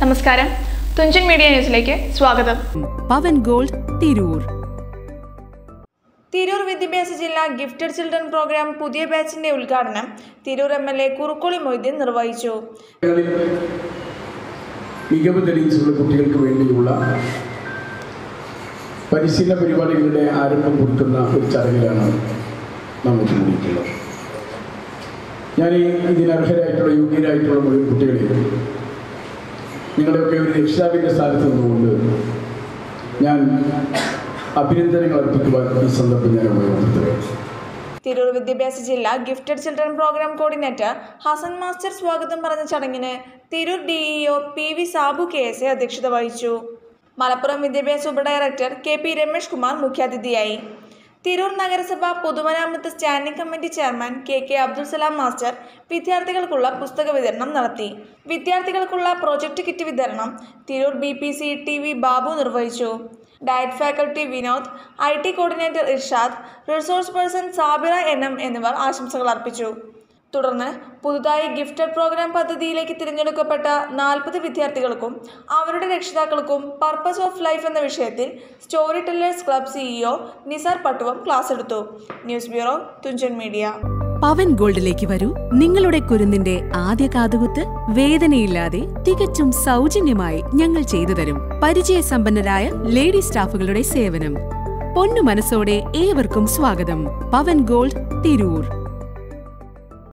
നമസ്കാരം തുഞ്ചൻ മീഡിയ ന്യൂസിലേക്ക് സ്വാഗതം പവൻ ഗോൾഡ് തിരൂർ തിരൂർ വിദ്യാഭ്യാസ ജില്ലാ ഗിഫ്റ്റഡ് ചിൽഡ്രൻ പ്രോഗ്രാം പുതിയ ബാച്ചിന്റെ ഉദ്ഘാടനം Tirur M L A Kurukkoli Moideen നിർവഹിച്ചു കളിൽ മികവ് തെളിയിച്ചുള്ള കുട്ടികൾക്ക് വേണ്ടിയുള്ള പരിശീലന പരിപാടികളുടെ ആരംഭം കൊടുക്കുന്ന ഒരു ചടങ്ങിലാണ് നമുക്ക് കൂടിയിട്ടുള്ളത് ഞാൻ ഈ ഇതിനർഹരായിട്ടുള്ള യോഗ്യരായിട്ടുള്ള മുഴുവൻ കുട്ടികളെയും നിങ്ങളുടെയൊക്കെ ഒരു രക്ഷിതാവിൻ്റെ സ്ഥാനത്ത് നിന്നുകൊണ്ട് ഞാൻ അഭിനന്ദനങ്ങൾ അർപ്പിക്കുവാൻ ഈ സന്ദർഭം ഞാൻ ഉപയോഗപ്പെടുത്തുകയാണ് തിരൂർ വിദ്യാഭ്യാസ ജില്ലാ gifted children programme coordinator Hassan master സ്വാഗതം പറഞ്ഞ ചടങ്ങിന് Tirur DEO P V Sabu K S A അധ്യക്ഷത വഹിച്ചു മലപ്പുറം വിദ്യാഭ്യാസ ഉപഡയറക്ടർ കെ പി രമേഷ് കുമാർ മുഖ്യാതിഥിയായി തിരൂർ നഗരസഭ പൊതുമരാമത്ത് standing committee chairman K K Abdul Salam master വിദ്യാർത്ഥികൾക്കുള്ള പുസ്തക വിതരണം നടത്തി വിദ്യാർത്ഥികൾക്കുള്ള പ്രോജക്റ്റ് കിറ്റ് വിതരണം Tirur B P C T V Babu നിർവഹിച്ചു DIET faculty Vinod I T coordinator Irshad resource person Sabira N M എന്നിവർ ആശംസകൾ അർപ്പിച്ചു തുടർന്ന് പുതുതായി ഗിഫ്റ്റഡ് പ്രോഗ്രാം പദ്ധതിയിലേക്ക് തിരഞ്ഞെടുക്കപ്പെട്ട നാൽപ്പത് വിദ്യാർത്ഥികൾക്കും അവരുടെ രക്ഷിതാക്കൾക്കും പർപ്പസ് ഓഫ് ലൈഫ് എന്ന വിഷയത്തിൽ storytellers club CEO Nisar Pattuvam class എടുത്തു news bureau Thunchan media Pavan ഗോൾഡിലേക്ക് വരൂ നിങ്ങളുടെ കുരുന്നിന്റെ ആദ്യ കാതുകുത്ത് വേദനയില്ലാതെ തികച്ചും സൗജന്യമായി ഞങ്ങൾ ചെയ്തു തരും പരിചയസമ്പന്നരായ ലേഡി സ്റ്റാഫുകളുടെ സേവനം പൊന്നു മനസ്സോടെ ഏവർക്കും സ്വാഗതം പവൻ ഗോൾഡ് തിരൂർ